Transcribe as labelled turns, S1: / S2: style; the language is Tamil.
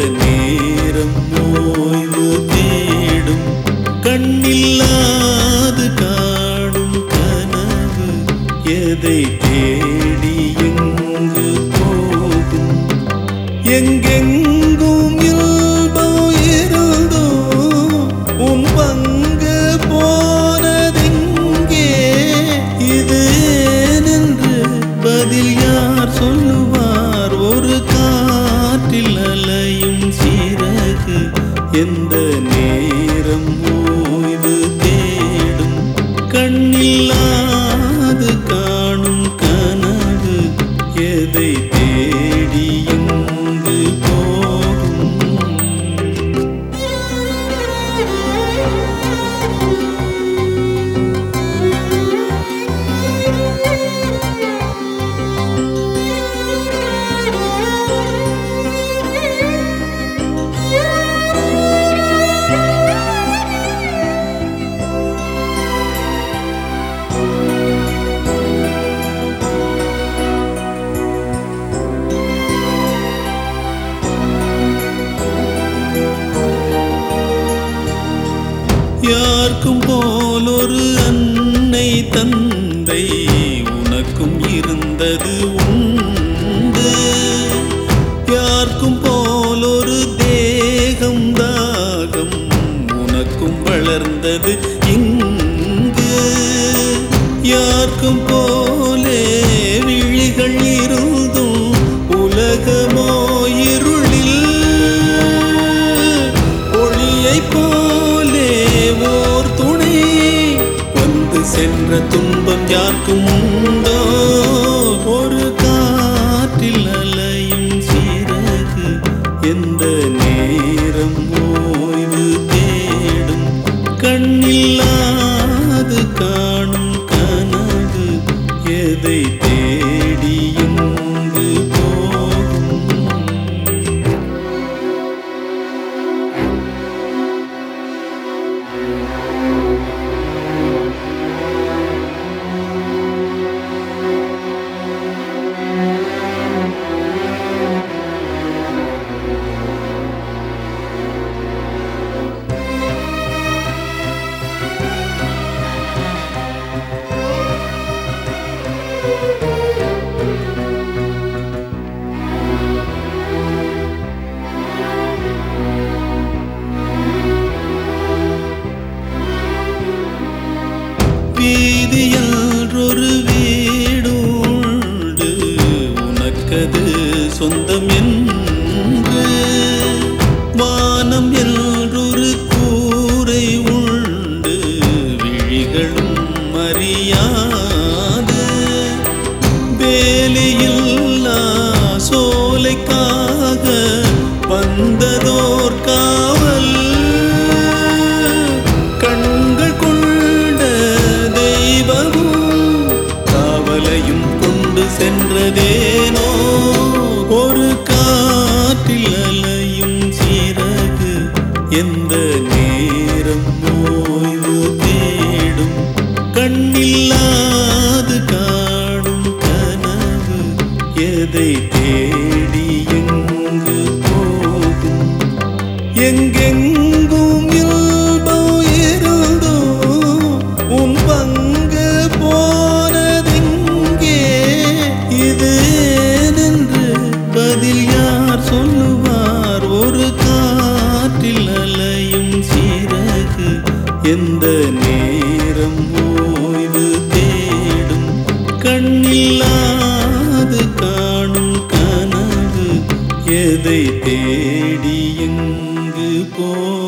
S1: நேரம் ஓய்வு தேடும் கண்ணில்லாது காணும் கனவு எதை தேடி எங்கு போகும் எங்கெங்கும் இல்பம் இருந்தோ உன் பங்கு போனதெங்கே இது ஏனென்று பதில் யார் சொல்லுவார் ஒரு காற்றில் அலையும் சீரகு எந்த நேரம் ஓய்வு தேடும் கண்ணில்லாது காணும் கனவு எதை தேடி எங்கு போகும் யாருக்கும் போல் ஒரு அன்னை தந்தை உனக்கும் இருந்தது உண்டு யாருக்கும் போல் ஒரு தேகம் தாகம் உனக்கும் வளர்ந்தது இங்கு யாருக்கும் போலே விழிகள் இருந்தும் உலகமோ இருளில் ஒளியைப் போலே ஓர் துணை வந்து சென்ற துன்பம் யாருக்கும் உண்டோ ஒரு காற்றில் அலையும் சீரகு எந்த நேரம் ஓய்வு தேடும் கண்ணில்லாது காணும் கனவு எதை தேடி எங்கு போகும் வீதியொரு வீடு உண்டு உனக்கது சொந்தம் என்று வானம் என்றொரு கூரை உண்டு விழிகளும் அறியாது வேலியில்லா சோலைக்காக வந்ததோர் காவல் கண்கள் கொண்ட தெய்வமும் காவலையும் கொண்டு சென்றதேனோ ஒரு காற்றில் அலையும் சீரகு எந்த நேரம் ஓய்வு தேடும் கண்ணில்லாது காடும் கனவு எதை தேடி எங்கு போகும் எங்கெங்கும் இல்பம் இருந்தோ உன் பங்கு போனதெங்கே இது ஏனென்று பதில் யார் சொல்லுவார் ஒரு காற்றில் அலையும் சீரகு எந்த நேரம் ஓய்வு தேடும் கண்ணில்லாது காணும் கனவு எதை தேடி எங்கு போ